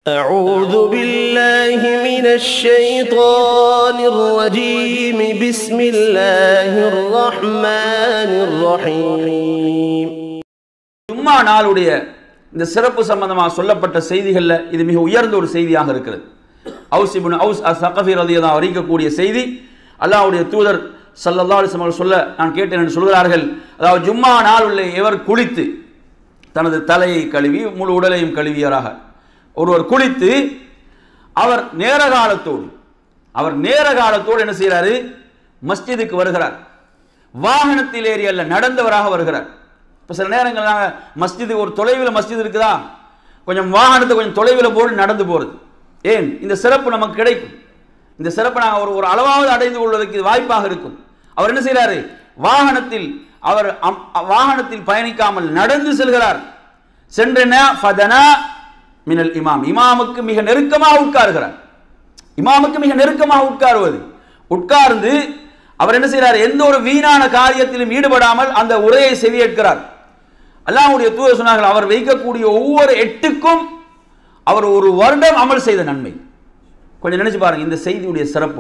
أعوذ بالله من الشيطان الرجيم بسم الله الرحمن الرحيم ஜும்மா நாளுடைய இந்த சிறப்பு சம்பந்தமாக சொல்லப்பட்ட செய்திகள்ல இது மிக உயர்ந்த ஒரு செய்தியாக இருக்கிறது Aws ibn Aws as Thaqafi ரலியல்லாஹு அறிவிக்கக்கூடிய செய்தி அல்லாஹ்வுடைய தூதர் ஸல்லல்லாஹு அலைஹி வஸல்லம் சொல்ல நான் கேட்டேன் என்று சொல்கிறார்கள் அதாவது ஜும்மா நாளுள்ள எவர் குளித்து தனது தலையை கழுவி முழு உடலையும் கழுவியராக ஒருவர் குளித்து அவர் நேர காலத்தோடு அவர் நேர காலத்தோடு என்ன செய்கிறாரு மஸ்ஜிதுக்கு வருகிறார் வாகனத்தில் ஏறி அல்ல நடந்தவராக வருகிறார் இப்போ சில நேரங்கள் நாங்கள் மஸ்ஜிது ஒரு தொலைவில் மஸ்ஜித் இருக்குதா கொஞ்சம் வாகனத்தை கொஞ்சம் தொலைவில் போட்டு நடந்து போகிறது ஏன் இந்த சிறப்பு நமக்கு கிடைக்கும் இந்த சிறப்பை நாங்கள் ஒரு ஒரு அளவாவது அடைந்து கொள்வதற்கு இது வாய்ப்பாக இருக்கும் அவர் என்ன செய்கிறாரு வாகனத்தில் அவர் அம்- வாகனத்தில் பயணிக்காமல் நடந்து செல்கிறார் சென்றன ஃபதனா மினல் இமாம் இமாமுக்கு மிக நெருக்கமாக உட்காருகிறார் இமாமுக்கு மிக நெருக்கமாக உட்காருவது உட்கார்ந்து அவர் என்ன செய்கிறார் எந்த ஒரு வீணான காரியத்திலும் ஈடுபடாமல் அந்த உரையை செவியேற்கிறார் அல்லாஹ்வுடைய தூதர் சொன்னார்கள் அவர் வைக்கக்கூடிய ஒவ்வொரு எட்டுக்கும் அவர் ஒரு வருடம் அமல் செய்த நன்மை கொஞ்சம் நினைச்சு பாருங்க இந்த செய்தியுடைய சிறப்பு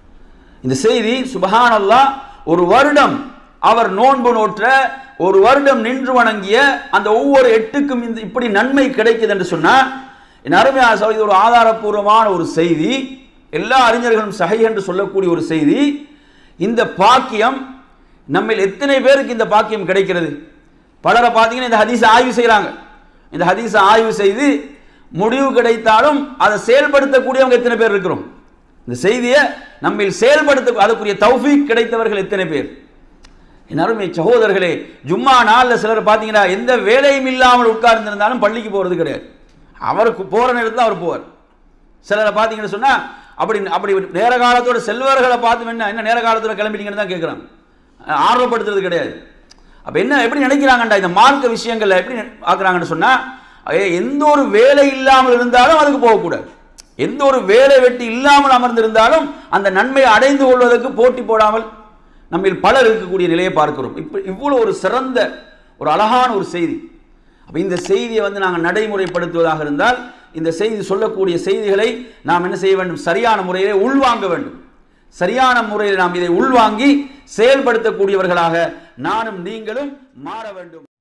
இந்த செய்தி சுபஹான் அல்லாஹ் ஒரு வருடம் அவர் நோன்பு நோற்ற ஒரு வருடம் நின்று வணங்கிய அந்த ஒவ்வொரு எட்டுக்கும் இந்த இப்படி நன்மை கிடைக்குது என்று சொன்னா என் அருமையான சகோதரி, இது ஒரு ஆதாரபூர்வமான ஒரு செய்தி எல்லா அறிஞர்களும் சகை என்று சொல்லக்கூடிய ஒரு செய்தி இந்த பாக்கியம் நம்மில் எத்தனை பேருக்கு இந்த பாக்கியம் கிடைக்கிறது பலரை பார்த்தீங்கன்னா இந்த ஹதீஸை ஆய்வு செய்கிறாங்க இந்த ஹதீஸை ஆய்வு செய்து முடிவு கிடைத்தாலும் அதை செயல்படுத்தக்கூடியவங்க எத்தனை பேர் இருக்கிறோம் இந்த செய்தியை நம்மில் செயல்படுத்த அதுக்குரிய தௌஃபீக் கிடைத்தவர்கள் எத்தனை பேர் என் அருமை சகோதரர்களே ஜும்மா நாளில் சிலர் பார்த்தீங்கன்னா எந்த வேலையும் இல்லாமல் உட்கார்ந்திருந்தாலும் பள்ளிக்கு போகிறது கிடையாது அவருக்கு போகிற நேரத்தில் அவர் போவார் சிலரை பார்த்தீங்கன்னு சொன்னால் அப்படி அப்படி நேர காலத்தோட செல்வர்களை பார்த்து என்ன என்ன நேர காலத்தோட கிளம்பிட்டீங்கன்னு தான் கேட்குறாங்க ஆர்வப்படுத்துறது கிடையாது அப்போ என்ன எப்படி நினைக்கிறாங்கண்டா இந்த மார்க்க விஷயங்கள்ல எப்படி ஆக்குறாங்கன்னு சொன்னால் எந்த ஒரு வேலை இல்லாமல் இருந்தாலும் அதுக்கு போகக்கூடாது எந்த ஒரு வேலை வெட்டி இல்லாமல் அமர்ந்திருந்தாலும் அந்த நன்மையை அடைந்து கொள்வதற்கு போட்டி போடாமல் நம்மில் பலர் இருக்கக்கூடிய நிலையை பார்க்கிறோம் இப்போ இவ்வளோ ஒரு சிறந்த ஒரு அழகான ஒரு செய்தி அப்போ இந்த செய்தியை வந்து நாங்கள் நடைமுறைப்படுத்துவதாக இருந்தால் இந்த செய்தி சொல்லக்கூடிய செய்திகளை நாம் என்ன செய்ய வேண்டும் சரியான முறையிலே உள்வாங்க வேண்டும் சரியான முறையில் நாம் இதை உள்வாங்கி செயல்படுத்தக்கூடியவர்களாக நானும் நீங்களும் மாற வேண்டும்